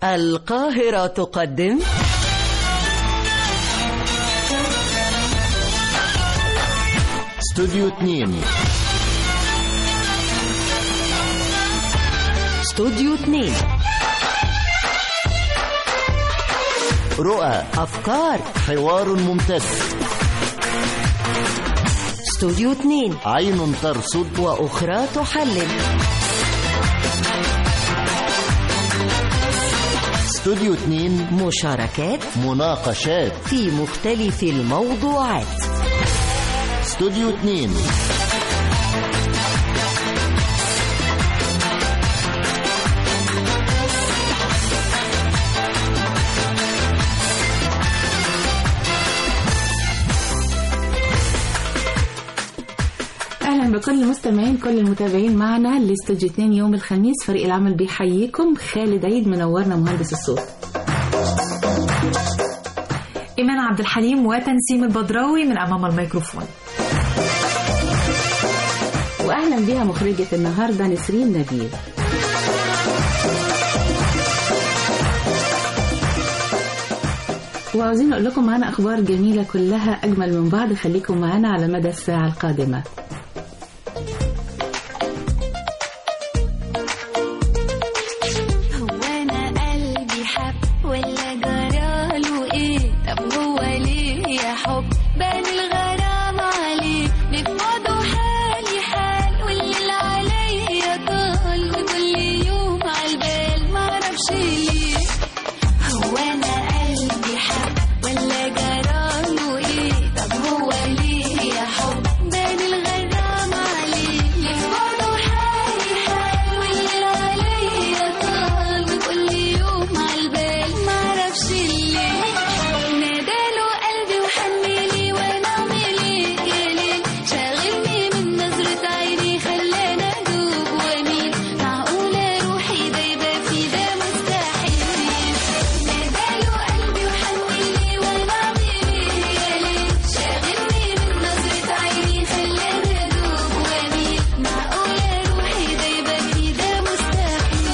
القاهرة تقدم استوديو 2 استوديو 2 رؤى أفكار حوار ممتد استوديو 2 عين ترصد وأخرى تحلل استوديو 2 مشاركات مناقشات في مختلف الموضوعات استوديو 2 اهلا بكل المستمعين كل المتابعين معنا لاستوديو 2 يوم الخميس فريق العمل بيحييكم خالد عيد منورنا مهندس الصوت إيمان عبد الحليم وتنسيم البدراوي من أمام الميكروفون واهلا بيها مخرجة النهارده نسرين نبيل وعاوزين اقول لكم معانا اخبار جميله كلها اجمل من بعض خليكم معانا على مدى الساعه القادمه هو انا قلبي حب ولا جراله ايه طب هو ليه يا حب بان الغرام عليه بفضه حالي حال والليل عليا طال وكل يوم عالبال معرفش ليه هو انا قلبي حب ولا جراله ايه طب هو ليه يا حب بان الغرام عليه بفضه حالي حال والليل عليا طال وكل يوم عالبال معرفش ليه ناداله قلبي وحنلي وانا اعمل ايه يا ليل شاغلني من نظرة عيني خلاني ادوب واميل معقولة روحي دايبة في ده مستحيل ناداله قلبي وحنلي وانا اعمل ايه يا ليل شاغلني من نظرة عيني خلاني ادوب واميل معقولة روحي دايبة في ده مستحيل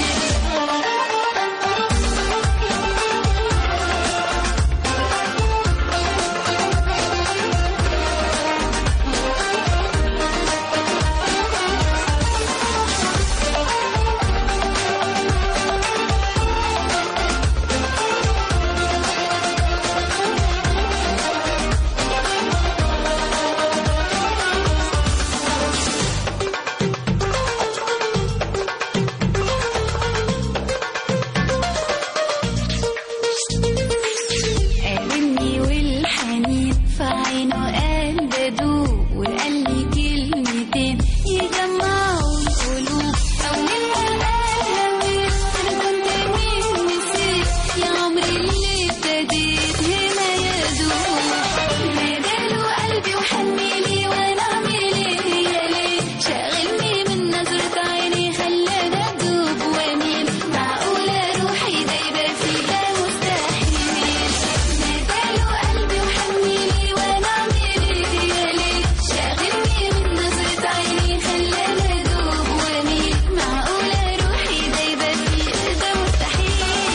قابلني والحنين في عينه قال بدوب وقال لي كلمتين يجمعوا القلوب أول ما قالها وين أنا كنت مين نسيت يا عمري اللي ابتديت هنا يدوب ناداله قلبي وحنيلي وأنا أعمل إيه يا ليه شاغلني من نظرة عيني خلاني أدوب وأميل معقولة روحي دايبة في ده مستحيل ناداله قلبي وحنيلي وانا اعمل ايه يا ليه شاغلني من نظرة عيني خلاني ادوب واميل معقولة روحي دايبة في ده مستحيل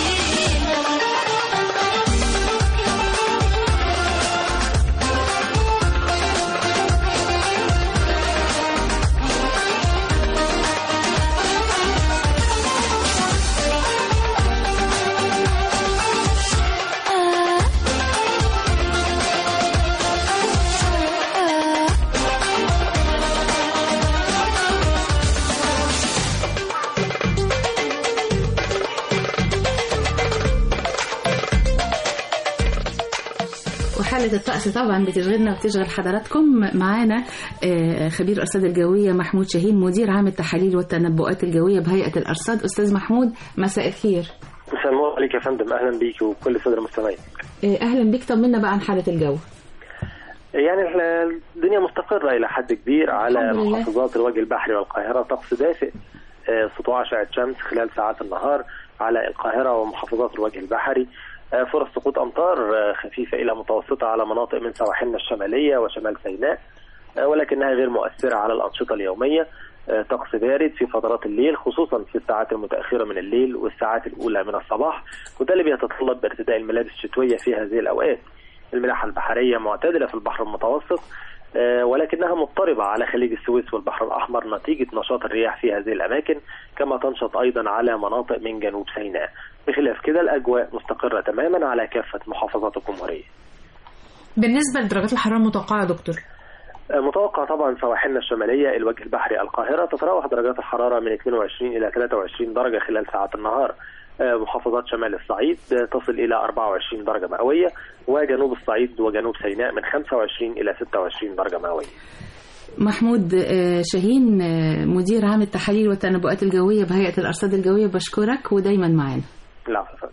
آه آه وحالة الطقس طبعا بتشغلنا وبتشغل حضراتكم معانا آه، خبير الأرصاد الجوية محمود شاهين مدير عام التحاليل والتنبؤات الجوية بهيئة الأرصاد أستاذ محمود مساء الخير مساء النور عليك يا فندم اهلا بيك وكل الساده المستمعين آه، أهلا بك طمنا بقى عن حالة الجو يعني احنا الدنيا مستقره الى حد كبير على الحمد لله. محافظات الوجه البحري والقاهره طقس دافئ آه، سطوع اشعه شمس خلال ساعات النهار على القاهره ومحافظات الوجه البحري آه، فرص سقوط امطار آه، خفيفه الى متوسطه على مناطق من سواحلنا الشماليه وشمال سيناء آه، ولكنها غير مؤثره على الانشطه اليوميه آه، طقس بارد في فترات الليل خصوصا في الساعات المتأخرة من الليل والساعات الأولى من الصباح وده اللي بيتطلب بارتداء الملابس الشتوية في هذه الأوقات الملاحة البحرية معتدلة في البحر المتوسط آه، ولكنها مضطربة على خليج السويس والبحر الأحمر نتيجة نشاط الرياح في هذه الأماكن كما تنشط أيضا على مناطق من جنوب سيناء بخلاف كده الأجواء مستقرة تماما على كافة محافظات الجمهورية بالنسبة لدرجات الحرارة المتوقعة يا دكتور متوقع طبعا سواحلنا الشمالية الوجه البحري القاهرة تتراوح درجات الحرارة من 22 إلى 23 درجة خلال ساعات النهار آه، محافظات شمال الصعيد آه، تصل إلى 24 درجة مئوية وجنوب الصعيد وجنوب سيناء من 25 إلى 26 درجة مئوية محمود آه، شاهين آه، مدير عام التحاليل والتنبؤات الجوية بهيئة الأرصاد الجوية بشكرك ودايما معانا لا فضل.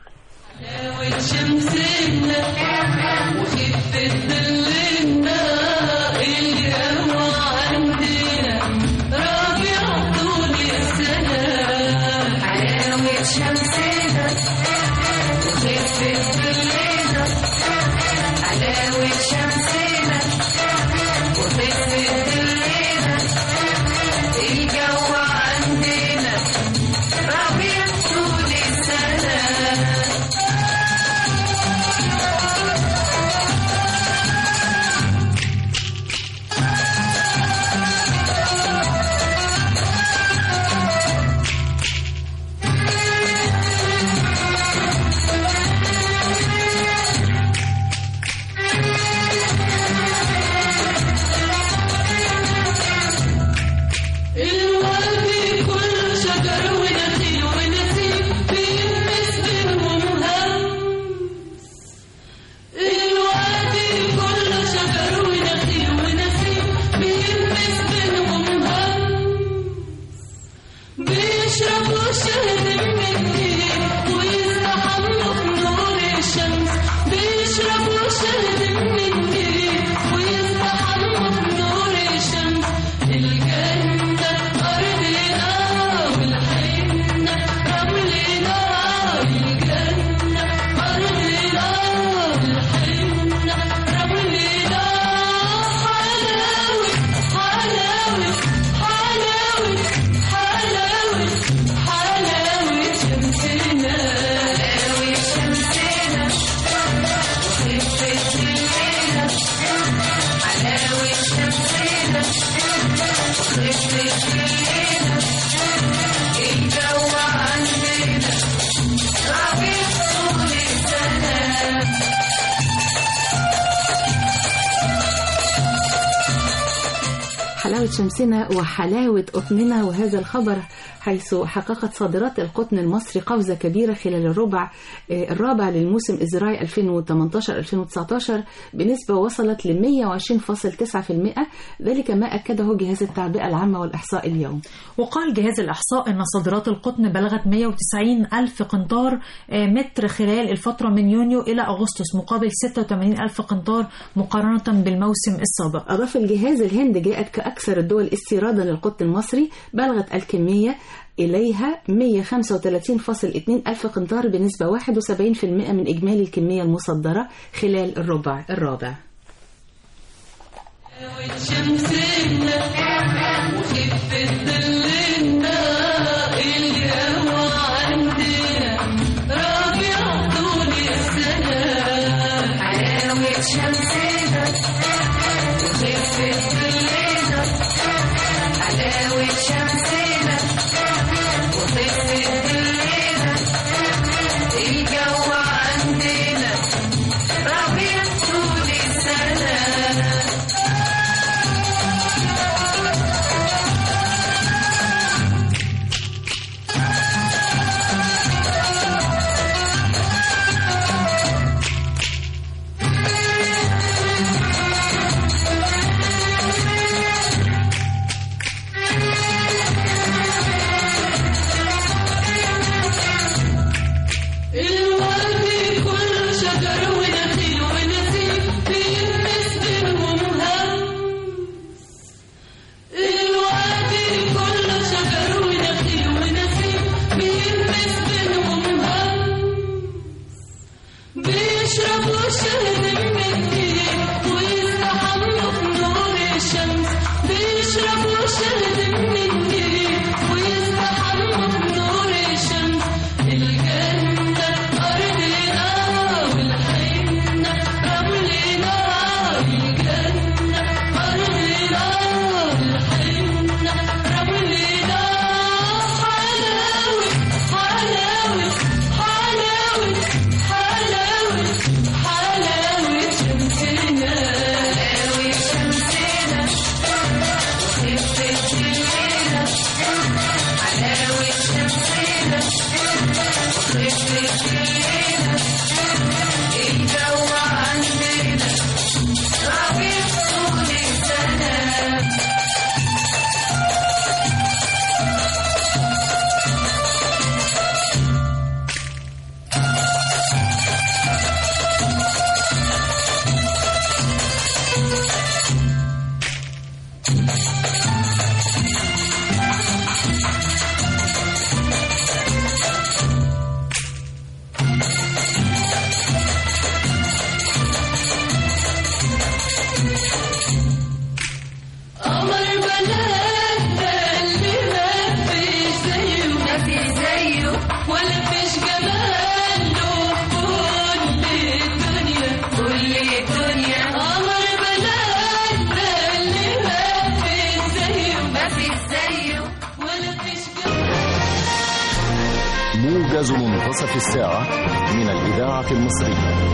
الوادي كله شجر ونخيل ونسيم بيلمس بينهم همس الوادي كله شجر ونخيل ونسيم بيلمس بينهم همس بيشربوا شهد من النيل ويستحموا في نور الشمس بيشربوا شهد من النيل ويستحموا في نور الشمس الجنة أرضنا والحنة رملنا الجنة أرضنا والحنة رملنا حلاوة حلاوة حلاوة حلاوة حلاوة شمسنا حلاوة شمسنا وخفة الليلة حلاوة شمسنا وخفة الليلة الجو عندنا ربيع طول السنة حلاوة شمسنا وحلاوة قطننا وهذا الخبر حيث حققت صادرات القطن المصري قفزة كبيرة خلال الربع آه، الرابع للموسم الزراعي 2018-2019 بنسبة وصلت ل 120.9% ذلك ما أكده جهاز التعبئة العامة والإحصاء اليوم وقال جهاز الإحصاء أن صادرات القطن بلغت 190 ألف قنطار آه، متر خلال الفترة من يونيو إلى أغسطس مقابل 86 ألف قنطار مقارنة بالموسم السابق أضاف الجهاز الهند جاءت كأكثر الدول استيرادا للقطن المصري بلغت الكمية إليها 135.2 ألف قنطار بنسبة 71% من إجمالي الكمية المصدرة خلال الربع الرابع شمسنا وخفة ظلنا الجو عندنا ربيع طول السنة حلاوة شمسنا وخفة ظلنا حلاوة شمسنا وخفة ظلنا الجو عندنا ربيع طول السنة الوادي كله شجر ونخيل ونسيم بيلمس بينهم همس الوادي كله شجر ونخيل ونسيم بيلمس بينهم همس بيشربوا شهد من النيل ويستحموا في نور الشمس بيشربوا شهد من النيل قمر بلد ده اللي ما فيش زيه ما فيش زيه ولا فيش جمال له كل الدنيا كل الدنيا قمر بلد ده اللي ما فيش زيه ما فيش زيه ولا فيش جمال موجز منتصف الساعة من الإذاعة المصرية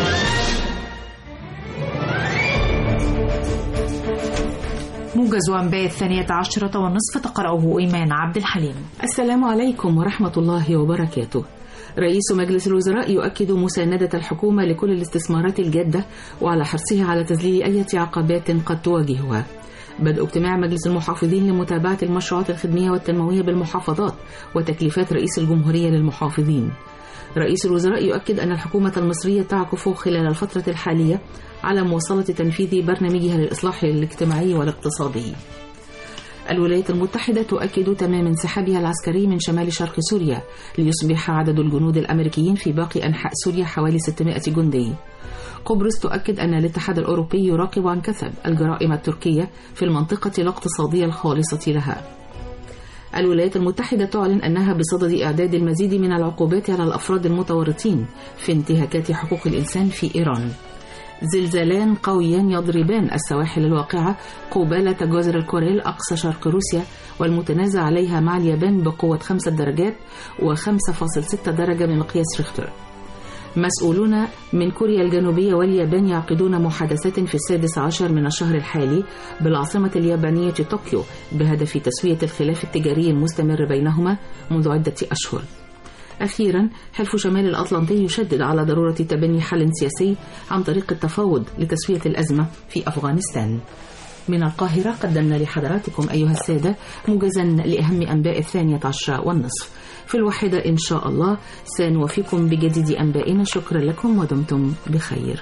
موجز أنباء الثانية عشرة والنصف تقرأه إيمان عبد الحليم السلام عليكم ورحمة الله وبركاته رئيس مجلس الوزراء يؤكد مساندة الحكومة لكل الاستثمارات الجادة وعلى حرصه على تذليل أي عقبات قد تواجهها بدء اجتماع مجلس المحافظين لمتابعة المشروعات الخدمية والتنموية بالمحافظات وتكليفات رئيس الجمهورية للمحافظين رئيس الوزراء يؤكد أن الحكومة المصرية تعكف خلال الفترة الحالية على مواصلة تنفيذ برنامجها للإصلاح الاجتماعي والاقتصادي الولايات المتحدة تؤكد تمام انسحابها العسكري من شمال شرق سوريا ليصبح عدد الجنود الأمريكيين في باقي أنحاء سوريا حوالي 600 جندي قبرص تؤكد أن الاتحاد الأوروبي يراقب عن كثب الجرائم التركية في المنطقة الاقتصادية الخالصة لها الولايات المتحدة تعلن أنها بصدد إعداد المزيد من العقوبات على الأفراد المتورطين في انتهاكات حقوق الإنسان في إيران زلزالان قويان يضربان السواحل الواقعة قبالة جزر الكوريل أقصى شرق روسيا والمتنازع عليها مع اليابان بقوة 5 درجات و5.6 درجة بمقياس ريختر مسؤولون من كوريا الجنوبية واليابان يعقدون محادثات في السادس عشر من الشهر الحالي بالعاصمة اليابانية طوكيو بهدف تسوية الخلاف التجاري المستمر بينهما منذ عدة أشهر أخيرا حلف شمال الأطلنطي يشدد على ضرورة تبني حل سياسي عن طريق التفاوض لتسوية الأزمة في أفغانستان من القاهرة قدمنا لحضراتكم أيها السادة موجزا لأهم أنباء الثانية عشرة والنصف في الواحدة إن شاء الله سنوفيكم بجديد أنبائنا شكرا لكم ودمتم بخير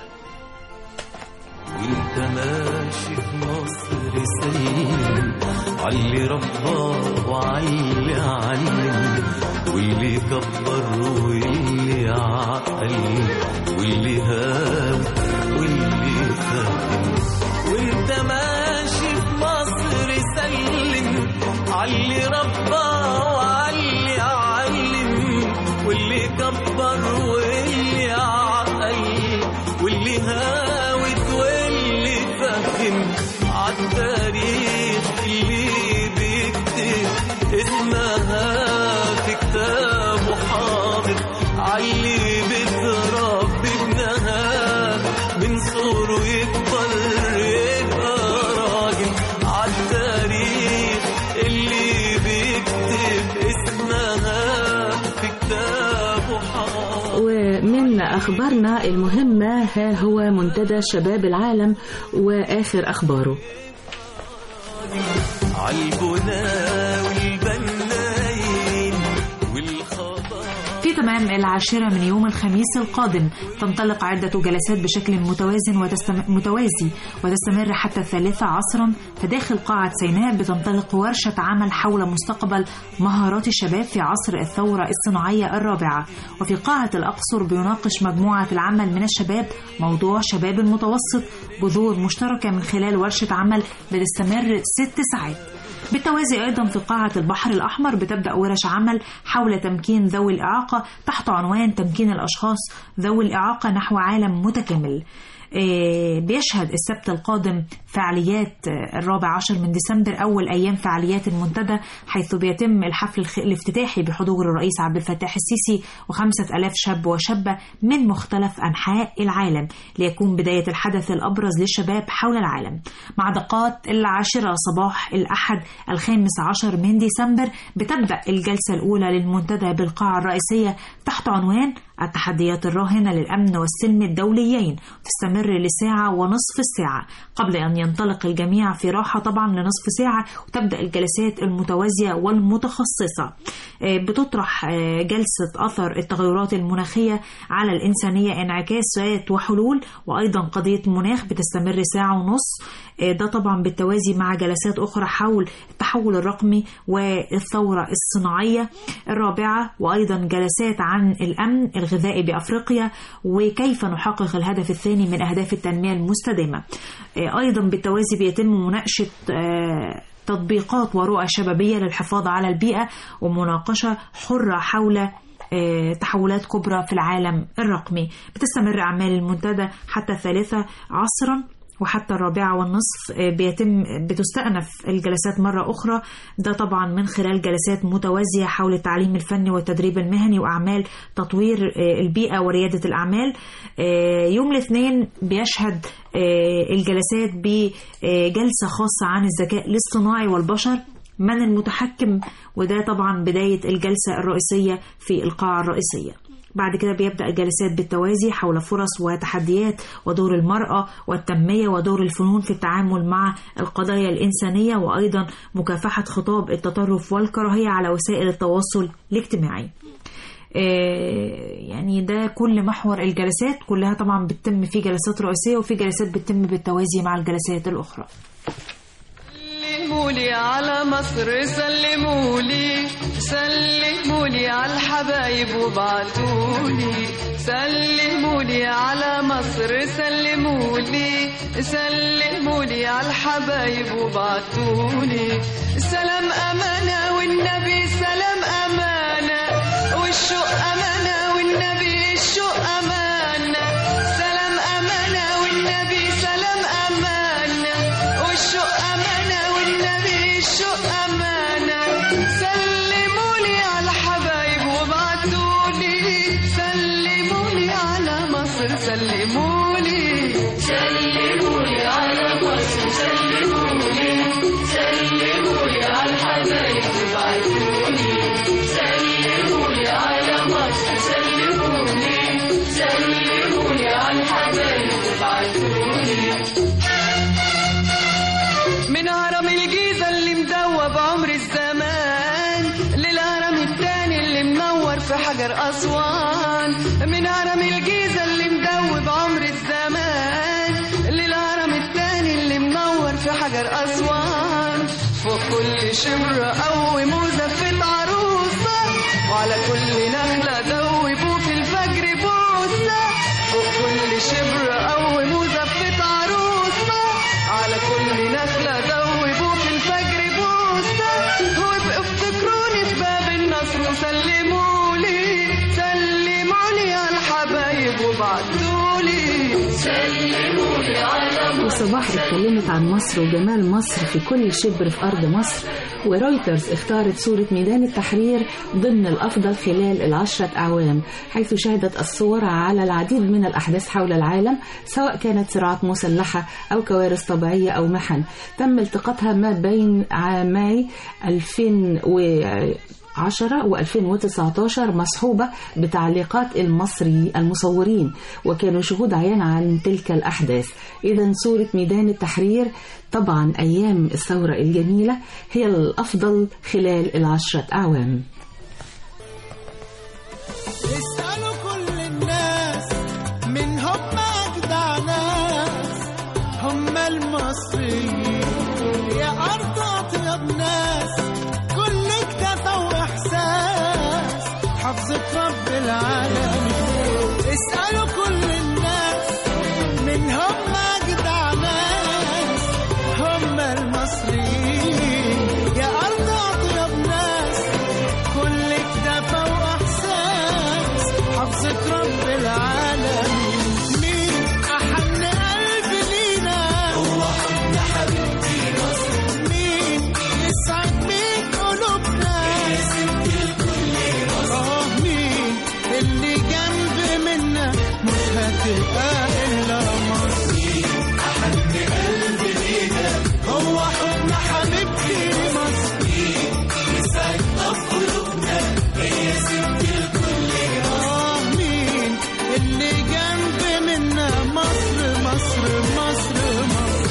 وانت ماشي في مصر سليم علي رباه وعلي علم واللي كبر واللي عقل واللي هاب واللي فهم وانت ماشي في مصر سلم علي رباه وعلي علم واللي كبر واللي عقل واللي هاوت واللي فهم عالتاريخ اللي بيكتب اسمها في كتابه حاضر عاللي بتربي ابنها من صغره يكبر يبقى راجل عالتاريخ اللي بيكتب اسمها في كتابه حاضر ومن أخبارنا المهمة ها هو منتدى شباب العالم وآخر أخباره عالبنا والبنايين والخضار في تمام العاشرة من يوم الخميس القادم تنطلق عدة جلسات بشكل متوازن وتستم... متوازي وتستمر حتى الثالثة عصرا فداخل قاعة سيناء بتنطلق ورشة عمل حول مستقبل مهارات الشباب في عصر الثورة الصناعية الرابعة وفي قاعة الأقصر بيناقش مجموعة العمل من الشباب موضوع شباب المتوسط بذور مشتركة من خلال ورشة عمل بتستمر ست ساعات بالتوازي أيضا في قاعة البحر الأحمر بتبدأ ورش عمل حول تمكين ذوي الإعاقة تحت عنوان تمكين الأشخاص ذوي الإعاقة نحو عالم متكامل آه، بيشهد السبت القادم فعاليات آه، الرابع عشر من ديسمبر أول أيام فعاليات المنتدى حيث بيتم الحفل الخ- الافتتاحي بحضور الرئيس عبد الفتاح السيسي وخمسة ألاف شاب وشابة من مختلف أنحاء العالم ليكون بداية الحدث الأبرز للشباب حول العالم مع دقات العاشرة صباح الأحد الخامس عشر من ديسمبر بتبدأ الجلسة الأولى للمنتدى بالقاعة الرئيسية تحت عنوان التحديات الراهنة للأمن والسلم الدوليين تستمر لساعة ونصف الساعة قبل أن ينطلق الجميع في راحة طبعا لنصف ساعة وتبدأ الجلسات المتوازية والمتخصصة آه، بتطرح آه، جلسة أثر التغيرات المناخية على الإنسانية انعكاسات وحلول وأيضا قضية مناخ بتستمر ساعة ونص آه، ده طبعا بالتوازي مع جلسات أخرى حول التحول الرقمي والثورة الصناعية الرابعة وأيضا جلسات عن الأمن الغذائي بأفريقيا وكيف نحقق الهدف الثاني من أهداف التنمية المستدامة آه، أيضا بالتوازي بيتم مناقشة آه، تطبيقات ورؤى شبابية للحفاظ على البيئة ومناقشة حرة حول آه، تحولات كبرى في العالم الرقمي بتستمر أعمال المنتدى حتى الثالثة عصرا وحتى الرابعة والنصف آه، بيتم بتستأنف الجلسات مرة أخرى ده طبعا من خلال جلسات متوازية حول التعليم الفني والتدريب المهني وأعمال تطوير آه، البيئة وريادة الأعمال آه، يوم الاثنين بيشهد آه، الجلسات بجلسة خاصة عن الذكاء الاصطناعي والبشر من المتحكم وده طبعا بداية الجلسة الرئيسية في القاعة الرئيسية بعد كده بيبدأ الجلسات بالتوازي حول فرص وتحديات ودور المرأة والتنمية ودور الفنون في التعامل مع القضايا الإنسانية وأيضا مكافحة خطاب التطرف والكراهية على وسائل التواصل الاجتماعي آه، يعني ده كل محور الجلسات كلها طبعا بتتم في جلسات رئيسية وفي جلسات بتتم بالتوازي مع الجلسات الأخرى سلمولي على مصر سلمولي سلمولي على الحبايب وبعتولي سلمولي على مصر سلمولي سلمولي على الحبايب وبعتولي سلام أمانة والنبي سلام أمانة والشوق أمانة والنبي الشوق أمانة سلام أمانة والنبي سلام أمانة والشوق أمانة والنبي الشوق أمانة سلمولي على الحبايب وبعتولي سلمولي على مصر سلمولي سلمولي على مصر سلمولي سلمولي على الحبايب وبعتولي سلمولي على مصر سلمولي سلمولي على الحبايب وبعتولي من هرم الجيزة اللي مدوب عمر الزمان للهرم التاني اللي منور في حجر أسوان من هرم الجيزة اللي مدوب عمر الزمان للهرم التاني اللي منور في حجر أسوان فوق كل شمرة قوي مزفة عروسة وعلى كل نخلة دوبوا في الفجر بوسة فوق كل شبر قوي مزفة عروسة على كل نخلة دوبوا في الفجر بوسة وابقوا افتكروني في باب النصر وسلمولي سلمولي على الحبايب وبعتولي سلمولي على وصباح اتكلمت عن مصر وجمال مصر في كل شبر في أرض مصر ورويترز اختارت صورة ميدان التحرير ضمن الأفضل خلال العشرة أعوام حيث شهدت الصور على العديد من الأحداث حول العالم سواء كانت صراعات مسلحة أو كوارث طبيعية أو محن تم التقاطها ما بين عامي 2000 10 و2019 مصحوبة بتعليقات المصري المصورين وكانوا شهود عيان عن تلك الأحداث إذا صورة ميدان التحرير طبعا أيام الثورة الجميلة هي الأفضل خلال العشرة أعوام اسألوا كل الناس من هم أجدع ناس هم المصريين يا أرض أطيب ناس كل اكتفى وإحساس حفظة رب العالمين اسألوا كل الناس من هم أجدع ناس هم المصريين يا أرض أطيب ناس منا مش هتبقى إلا مصر هو حضن حبيبتي مصر آه مين اللي جنب منا مصر مصر مصر مصر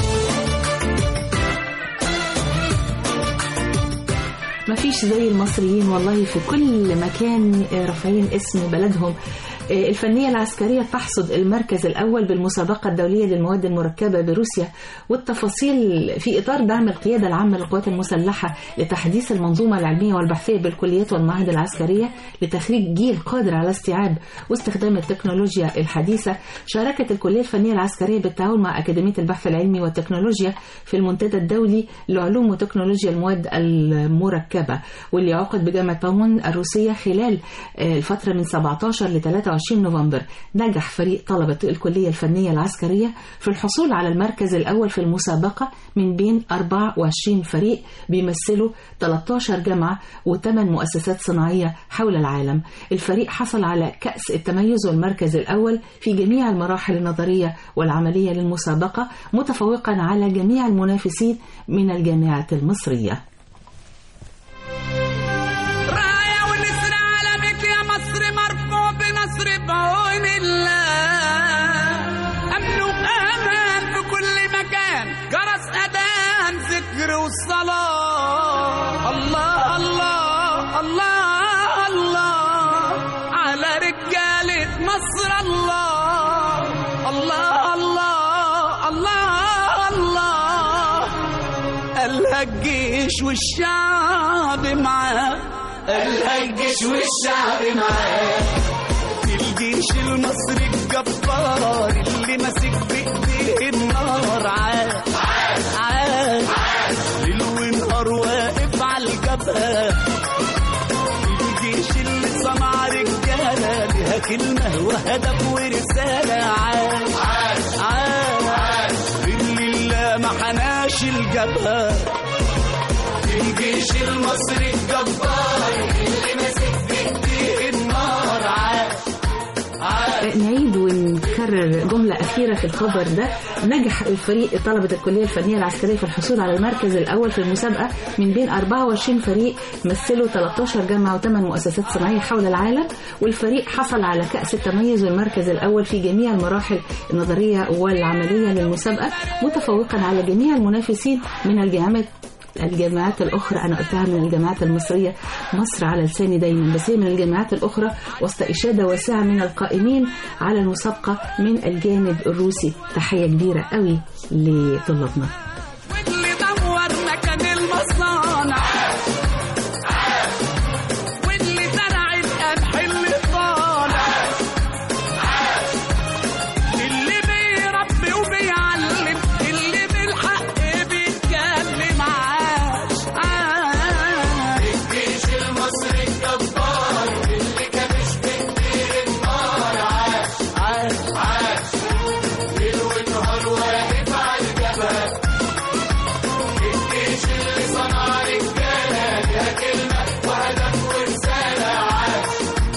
ما فيش زي المصريين والله في كل مكان آه، رافعين اسم بلدهم آه، الفنية العسكرية تحصد المركز الأول بالمسابقة الدولية للمواد المركبة بروسيا والتفاصيل في إطار دعم القيادة العامة للقوات المسلحة لتحديث المنظومة العلمية والبحثية بالكليات والمعاهد العسكرية لتخريج جيل قادر على استيعاب واستخدام التكنولوجيا الحديثة شاركت الكلية الفنية العسكرية بالتعاون مع أكاديمية البحث العلمي والتكنولوجيا في المنتدى الدولي لعلوم وتكنولوجيا المواد المركبة واللي عقد بجامعة باون الروسية خلال آه، الفترة من 17 ل 23 نوفمبر نجح فريق طلبة الكلية الفنية العسكرية في الحصول على المركز الأول في المسابقة من بين 24 فريق بيمثلوا 13 جامعة و8 مؤسسات صناعية حول العالم الفريق حصل على كأس التميز والمركز الأول في جميع المراحل النظرية والعملية للمسابقة متفوقا على جميع المنافسين من الجامعات المصرية راية ونسر علمك يا مصر مرفوع بنصر بعون الله أمن وأمان في كل مكان جرس أذان ذكر والصلاة الله الله الله الله على رجالة مصر الله الله الله الله الله قالها الجيش والشعب معاه قالها الجيش والشعب معاه الجيش المصري الجبار اللي ماسك بايديه النار عاد عاد ليل ونهار واقف على الجبهه الجيش اللي صنع رجاله ليها كلمه وهدف ورساله عاد عاد عاد اللي لا ما حناش الجبهه الجيش المصري الجبار اللي ماسك بايديه النار عاد عاد نعيد ونكرر جملة أخيرة في الخبر ده نجح الفريق طلبة الكلية الفنية العسكرية في الحصول على المركز الأول في المسابقة من بين 24 فريق مثلوا 13 جامعة و8 مؤسسات صناعية حول العالم والفريق حصل على كأس التميز والمركز الأول في جميع المراحل النظرية والعملية للمسابقة متفوقا على جميع المنافسين من الجامعات الجامعات الأخرى أنا قلتها من الجامعات المصرية مصر على لساني دايما بس هي من الجامعات الأخرى وسط إشادة واسعة من القائمين على المسابقة من الجانب الروسي تحية كبيرة قوي لطلابنا واللي دور مكان المصانع واللي زرع القمح اللي طالع اللي بيربي وبيعلم اللي بالحق بيتكلم عاش عاش الجيش المصري الجبار اللي كابش بكتير النار عاش عاش عاش ليل ونهار واقف على الجبهة الجيش اللي صنع رجالة ليها كلمة وهدف ورسالة عاش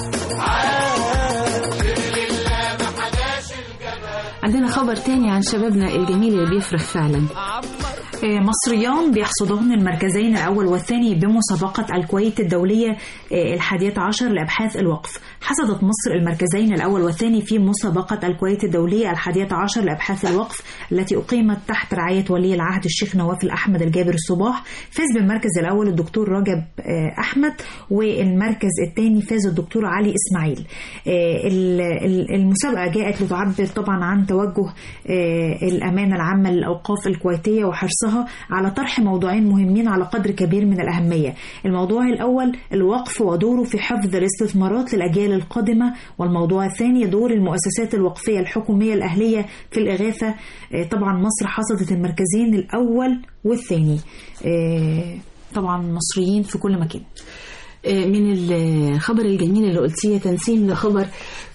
عاش غير لله ما حداش الجبهة عندنا خبر تاني عن شبابنا الجميل اللي بيفرح فعلا آه، مصريان بيحصدون المركزين الأول والثاني بمسابقة الكويت الدولية آه، الحادية عشر لأبحاث الوقف حصدت مصر المركزين الأول والثاني في مسابقة الكويت الدولية الحادية عشر لأبحاث الوقف التي أقيمت تحت رعاية ولي العهد الشيخ نواف الأحمد الجابر الصباح فاز بالمركز الأول الدكتور رجب آه، أحمد والمركز الثاني فاز الدكتور علي إسماعيل آه، ال- ال- المسابقة جاءت لتعبر طبعا عن توجه آه، الأمانة العامة للأوقاف الكويتية وحرصها على طرح موضوعين مهمين على قدر كبير من الأهمية الموضوع الأول الوقف ودوره في حفظ الاستثمارات للأجيال القادمة والموضوع الثاني دور المؤسسات الوقفية الحكومية الأهلية في الإغاثة آه، طبعا مصر حصدت المركزين الأول والثاني آه، طبعا مصريين في كل مكان من الخبر الجميل اللي قلتيه تنسيم لخبر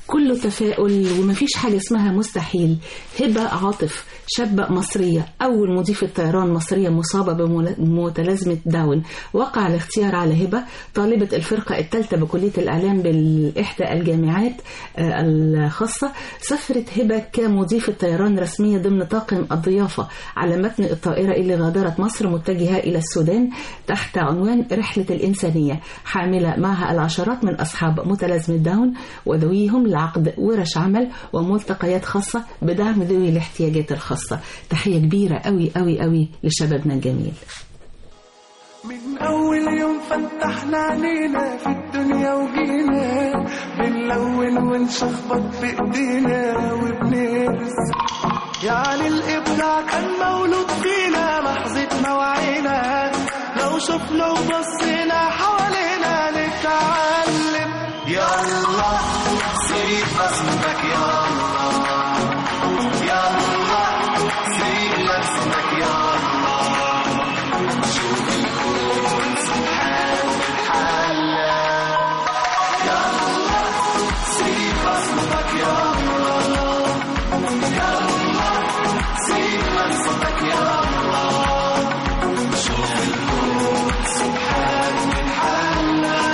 كله تفاؤل ومفيش حاجة اسمها مستحيل هبة عاطف شابة مصرية أول مضيفة طيران مصرية مصابة بمتلازمة داون وقع الاختيار على هبة طالبة الفرقة الثالثة بكلية الإعلام بالإحدى الجامعات آه، الخاصة سافرت هبة كمضيفة طيران رسمية ضمن طاقم الضيافة على متن الطائرة اللي غادرت مصر متجهة إلى السودان تحت عنوان رحلة الإنسانية حاملة معها العشرات من أصحاب متلازمة داون وذويهم لعقد ورش عمل وملتقيات خاصة بدعم ذوي الاحتياجات الخاصة تحية كبيرة قوي قوي قوي لشبابنا الجميل من أول يوم فتحنا علينا في الدنيا وجينا بنلون ونشخبط بإيدينا وبنرسم يعني الإبداع كان مولود فينا لحظة ما وعينا لو شفنا وبصينا حوالينا نتعلم يلا سيب بصمتك يلا يلا سيب نفسك يلا شوف الكون سبحان الحلا يلا سيب بصمتك يلا يلا سيب نفسك يلا شوف الكون سبحان الحلا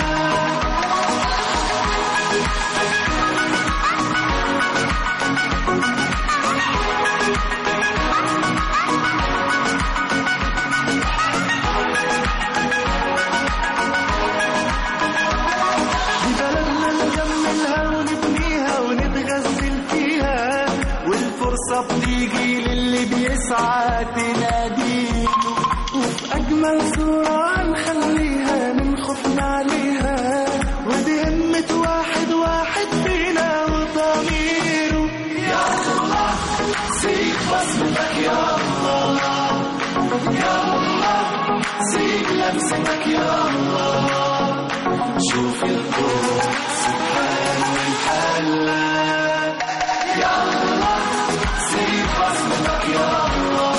دي بلدنا نجملها ونبنيها ونتغزل فيها والفرصة بتيجي للي بيسعى تناديله وفي أجمل صورة نخليها من خوفنا عليها ودي همة واحد واحد فينا وضميره يلا سيب بصمتك يلا يلا سيب لمستك يلا شوف الكون سبحان الحلا يلا سيب بصمتك يلا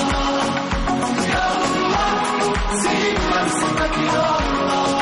يلا سيب لمستك يلا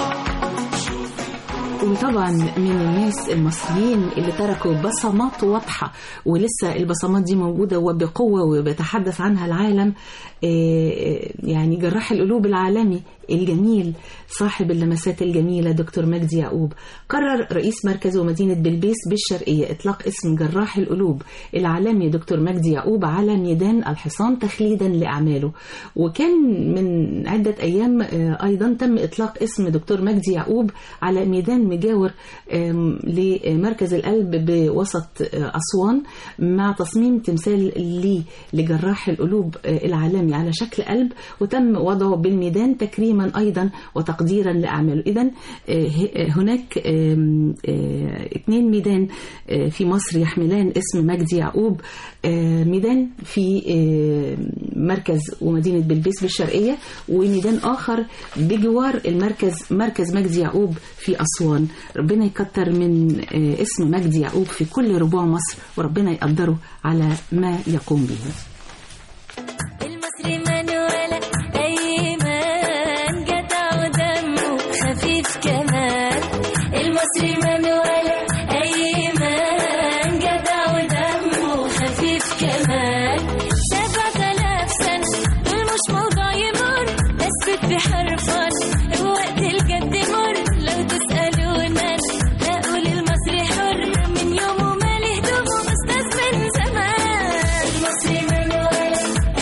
وطبعا من الناس المصريين اللي تركوا بصمات واضحة ولسه البصمات دي موجودة وبقوة وبيتحدث عنها العالم آه، يعني جراح القلوب العالمي الجميل صاحب اللمسات الجميلة دكتور مجدي يعقوب قرر رئيس مركز ومدينة بلبيس بالشرقية إطلاق اسم جراح القلوب العالمي دكتور مجدي يعقوب على ميدان الحصان تخليدا لأعماله وكان من عدة أيام آه، أيضا تم إطلاق اسم دكتور مجدي يعقوب على ميدان مجاور آم، لمركز القلب بوسط آه، أسوان مع تصميم تمثال ليه لجراح القلوب آه، العالمي على شكل قلب وتم وضعه بالميدان تكريما أيضا وتقديرا لأعماله إذا هناك آم، آه، اثنين ميدان آه، في مصر يحملان اسم مجدي يعقوب آه، ميدان في آه، مركز ومدينة بلبيس بالشرقية وميدان آخر بجوار المركز مركز مجدي يعقوب في أسوان ربنا يكتر من آه، اسم مجدي يعقوب في كل ربوع مصر وربنا يقدره على ما يقوم به المصري من ولا أيمن جدع ودمه خفيف كمان المصري من ولا أيمن جدع ودمه خفيف كمان سبعة آلاف سنة دول مش موضوع يمر بس بحرفا وقت الجد مر لو تسألونا هقول المصري حر من يومه ماله هدومه أستاذ من زمان المصري من ولا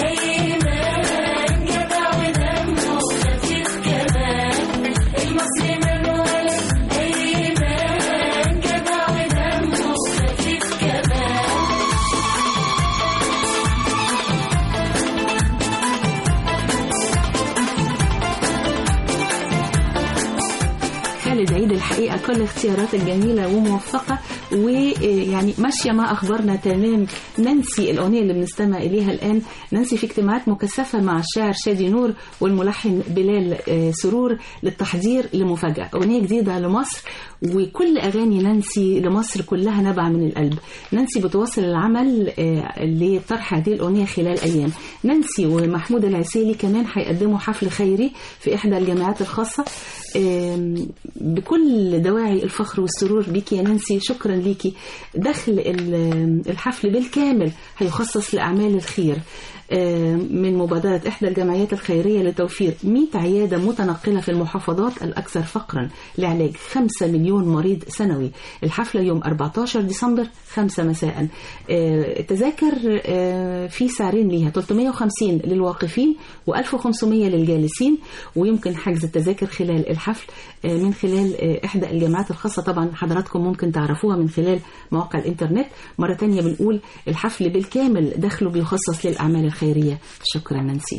أيمن جدع ودمه خفيف كمان المصري من ولا أيمن جدع ودمه خفيف كمان خالد عيد الحقيقة كل اختيارات الجميلة وموفقة ويعني ماشية مع أخبارنا تمام نانسي الأغنية اللي بنستمع إليها الآن نانسي في اجتماعات مكثفة مع الشاعر شادي نور والملحن بلال آه، سرور للتحضير لمفاجأة أغنية جديدة لمصر وكل أغاني نانسي لمصر كلها نبع من القلب نانسي بتواصل العمل آه، لطرح هذه الأغنية خلال أيام نانسي ومحمود العسيلي كمان هيقدموا حفل خيري في إحدى الجامعات الخاصة آم، بكل دواعي الفخر والسرور بيك يا نانسي شكرا ليكي دخل ال- الحفل بالكامل هيخصص لأعمال الخير آه، من مبادرة إحدى الجمعيات الخيرية لتوفير 100 عيادة متنقلة في المحافظات الأكثر فقرا لعلاج 5 مليون مريض سنوي الحفلة يوم 14 ديسمبر 5 مساء آه، التذاكر آه، في سعرين ليها 350 للواقفين و1500 للجالسين ويمكن حجز التذاكر خلال الحفل آه، من خلال آه، إحدى الجامعات الخاصة طبعا حضراتكم ممكن تعرفوها من خلال مواقع الإنترنت مرة تانية بنقول الحفل بالكامل دخله بيخصص للأعمال الخيرية شكرا نانسي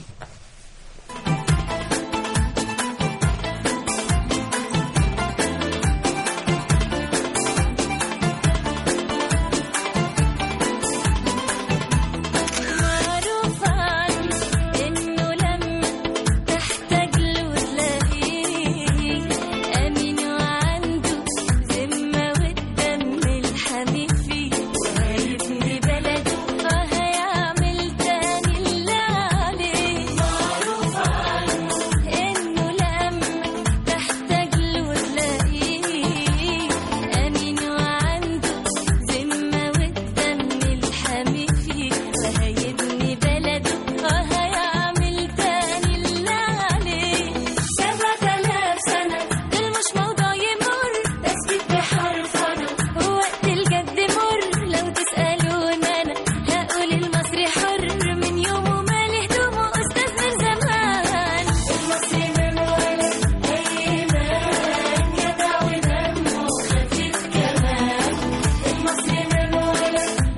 معروف عنه إنه لما تحتاج له تلاقيه أمين وعنده ذمة والدم الحميد فيه وهيبني بلده وهيعمل تاني اللي عليه معروف عنه إنه لما تحتاج له تلاقيه أمين وعنده ذمة والدم الحميد فيه وهيبني بلده وهيعمل تاني اللي عليه سبعة آلاف سنة دول مش موضوع يمر تثبيت بحرفنة ووقت الجد مر لو تسألون أنا هقول المصري حر من يومه ماله هدومه أستاذ من زمان المصري من ولد أيمان جدع ودمه خفيف كمان المصري من ولد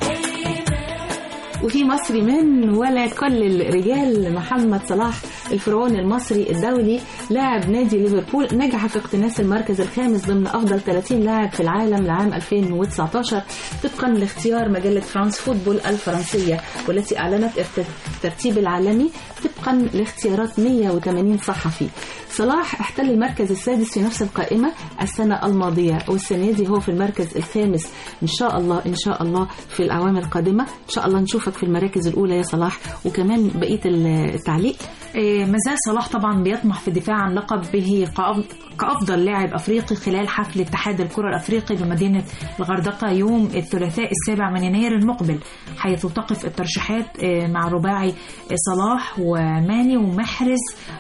أيمان وفي مصري من ولا كل الرجال محمد صلاح الفرعون المصري الدولي لاعب نادي ليفربول نجح في اقتناص المركز الخامس ضمن افضل 30 لاعب في العالم لعام 2019 طبقا لاختيار مجله فرانس فوتبول الفرنسيه والتي اعلنت الترتيب العالمي طبقا لاختيارات 180 صحفي صلاح احتل المركز السادس في نفس القائمة السنة الماضية والسنة دي هو في المركز الخامس إن شاء الله إن شاء الله في الأعوام القادمة إن شاء الله نشوفك في المراكز الأولى يا صلاح وكمان بقية التعليق آه، مازال صلاح طبعا بيطمح في الدفاع عن لقبه كأف- كأفضل لاعب أفريقي خلال حفل اتحاد الكرة الأفريقي بمدينة الغردقة يوم الثلاثاء السابع من يناير المقبل حيث تقف الترشيحات آه، مع رباعي آه، صلاح وماني ومحرز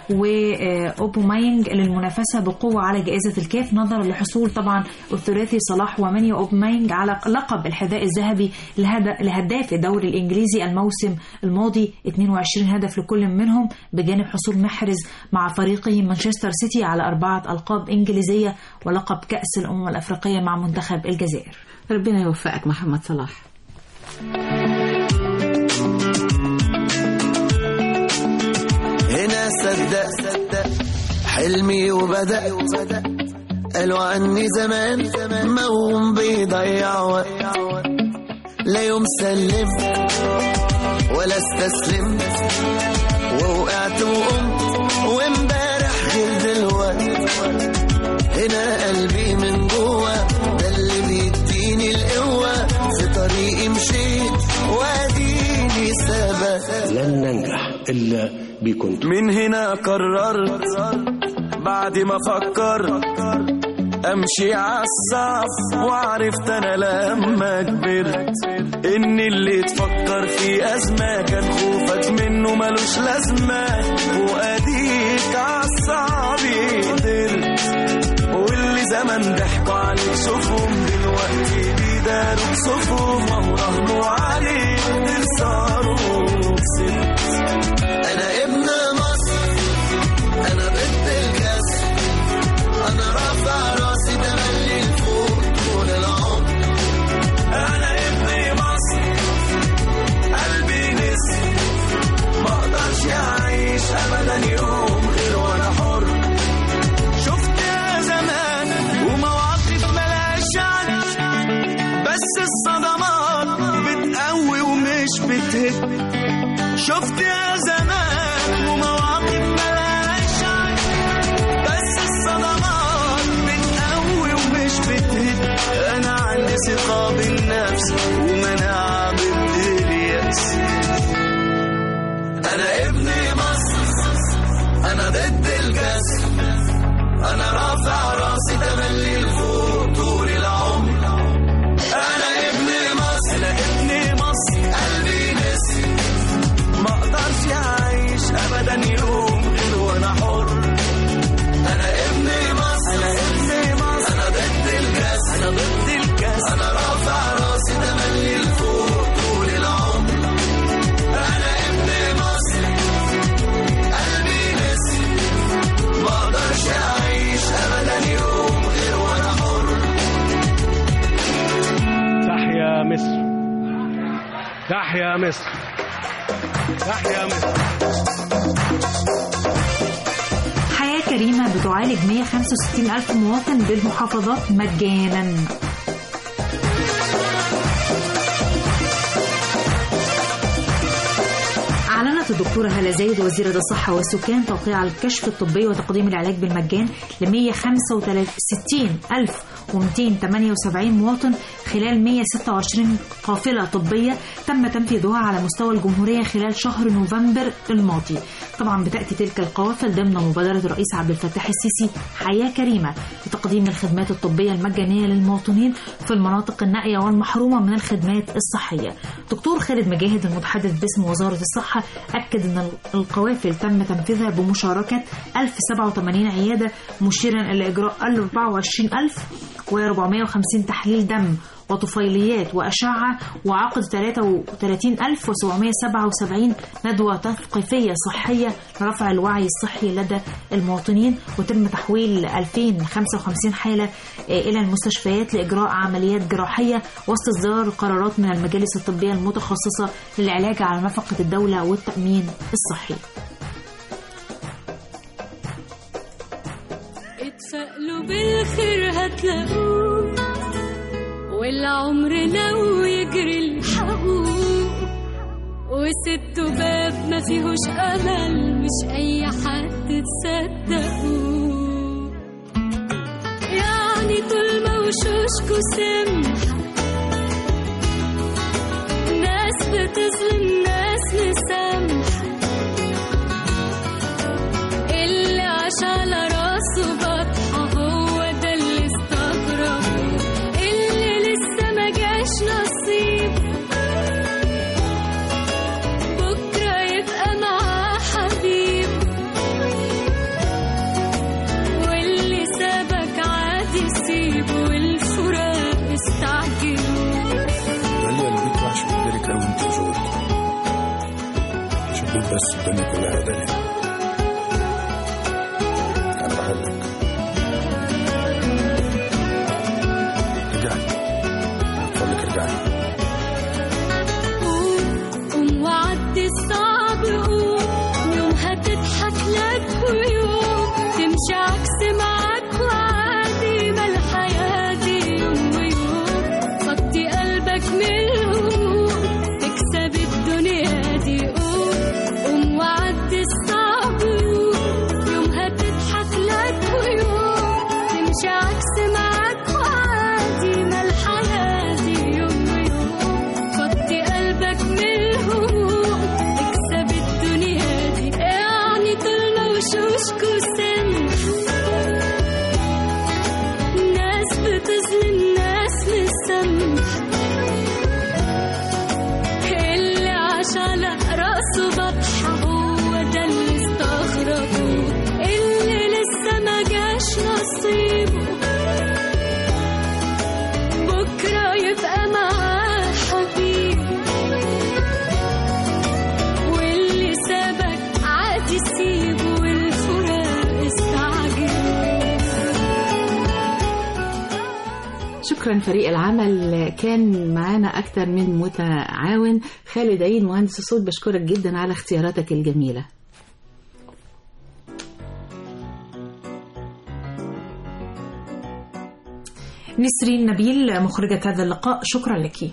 وأوبوماينج للمنافسة بقوة على جائزة الكاف نظرا لحصول طبعا الثلاثي صلاح وماني وأوبوماينج على لقب الحذاء الذهبي لهد- لهداف الدوري الإنجليزي الموسم الماضي 22 هدف لكل منهم بجانب حصول محرز مع فريقه مانشستر سيتي على أربعة ألقاب إنجليزية ولقب كأس الأمم الأفريقية مع منتخب الجزائر ربنا يوفقك محمد صلاح هنا صدق صدق حلمي وبدأ قالوا عني زمان موم بيضيع وقت لا يوم سلمت ولا استسلمت ووقعت وقمت وامبارح غير دلوقتي هنا قلبي من جوه ده اللي بيديني القوة في طريقي مشيت واديني ثبت لن ننجح إلا بكنتم من هنا قررت بعد ما فكرت امشي عالصعب وعرفت انا لما كبرت ان اللي تفكر في ازمه كان خوفك منه ملوش لازمه واديك عالصعب قدرت واللي زمان ضحكوا عليك شوفهم دلوقتي بيداروا بصفهم وهو رهنوا عليك تخسروا وكسبت انا ابن مصر انا ضد الكسر انا رافع راسي تملي لفوق طول العمر انا ابن مصر قلبي نسر ما اقدرش اعيش ابدا يوم غير وانا حر شفت يا زمان ومواقف ملهاش عد بس الصدمات بتقوي ومش بتهد شفت يا زمان ومواقف ملهاش عد بس الصدمات بتقوي ومش بتهد انا عندي ثقة بالنفس ومناعة ضد اليأس انا ابن مصر انا ضد الكسر انا رافع راسي تملي لفوق طول العمر تحيا مصر تحيا مصر حياة كريمة بتعالج 165 ألف مواطن بالمحافظات مجانا أعلنت الدكتورة هالة زايد وزيرة الصحة والسكان توقيع الكشف الطبي وتقديم العلاج بالمجان ل 165 ألف و278 مواطن خلال 126 قافلة طبية تم تنفيذها على مستوى الجمهورية خلال شهر نوفمبر الماضي طبعا بتأتي تلك القوافل ضمن مبادرة الرئيس عبد الفتاح السيسي حياة كريمة لتقديم الخدمات الطبية المجانية للمواطنين في المناطق النائية والمحرومة من الخدمات الصحية دكتور خالد مجاهد المتحدث باسم وزارة الصحة أكد أن القوافل تم تنفيذها بمشاركة 1087 عيادة مشيرا إلى إجراء 24450 تحليل دم وطفيليات وأشعة وعقد 33777 ندوة تثقيفية صحية لرفع الوعي الصحي لدى المواطنين وتم تحويل 2055 حالة إلى المستشفيات لإجراء عمليات جراحية واستصدار قرارات من المجالس الطبية المتخصصة للعلاج على نفقة الدولة والتأمين الصحي اتفائلوا بالخير هتلاقوه والعمر لو يجري الحقوق وست باب ما فيهوش امل مش اي حد تصدقوه يعني طول ما وشوشكوا سمحة ناس بتظلم ناس مسامحة اللي عاش على راسه بطحة هو ده اللي استغربه اللي لسه ما جاش نصيب بكرة يبقى معاه حبيب واللي سابك عادي سيبه والفراق استعجلوا داليا البيت وحش قدامك قوي انت وجوزك شوفوا بس الدنيا كلها يا داليا انا بحبك رجعي اتفضلك رجعي قوم قوم وعدي الصعب قوم يوم هتضحك لك ويوم تمشي عكس معاك وعادي ما الحياة دي يوم ويوم فضي قلبك من الهموم تكسب الدنيا دي قوم قوم وعدي الصعب قوم يوم هتضحك لك ويوم تمشي عكس معاك وعادي ما الحياة دي يوم ويوم فضي قلبك من الهموم اكسب الدنيا دي يعني طول ما وشوشكوا سمح ناس بتظلم ناس مسامح اللي عاش على راسه بطحة هو ده اللي استغربوه اللي لسه ما جاش نصيبه بكرة يبقى معاه حبيب واللي سابك عادي سيبه والفراق استعجل شكرا فريق العمل كان معانا أكثر من متعاون خالد عيد مهندس الصوت بشكرك جدا على اختياراتك الجميلة نسرين نبيل مخرجة هذا اللقاء شكرا لك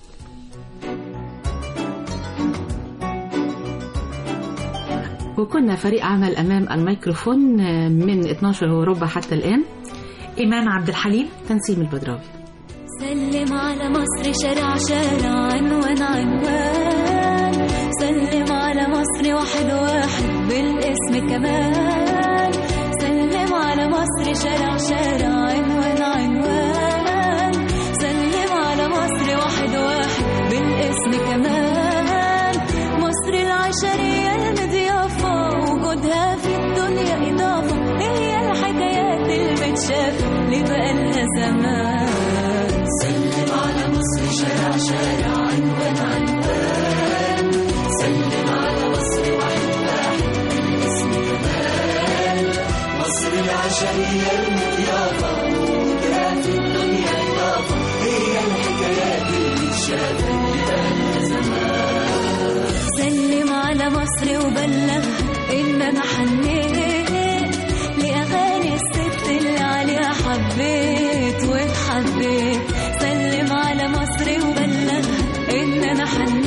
وكنا فريق عمل أمام الميكروفون من 12 وربع حتى الآن إيمان عبد الحليم تنسيم البدراوي سلم على مصر شارع شارع عنوان عنوان سلم على مصر واحد واحد بالاسم كمان سلم على مصر شارع شارع عنوان عنوان سلم على مصر واحد واحد بالاسم كمان مصر العشرية المضيافة وجودها في الدنيا إضافة هي الحكايات اللي بتشاف اللي بقالها زمان سلم على مصر شارع شارع عنوان عنوان سلم على مصر واحد واحد بالاسم كمان مصر العشرية المضيافة وجودها في الدنيا إضافة هي الحكايات اللي بتشاف اللي بقالها زمان مصر وبلغها ان انا حنيت لاغاني الست اللي عليها حبيت واتحبيت سلم على مصر وبلغها ان انا حنيت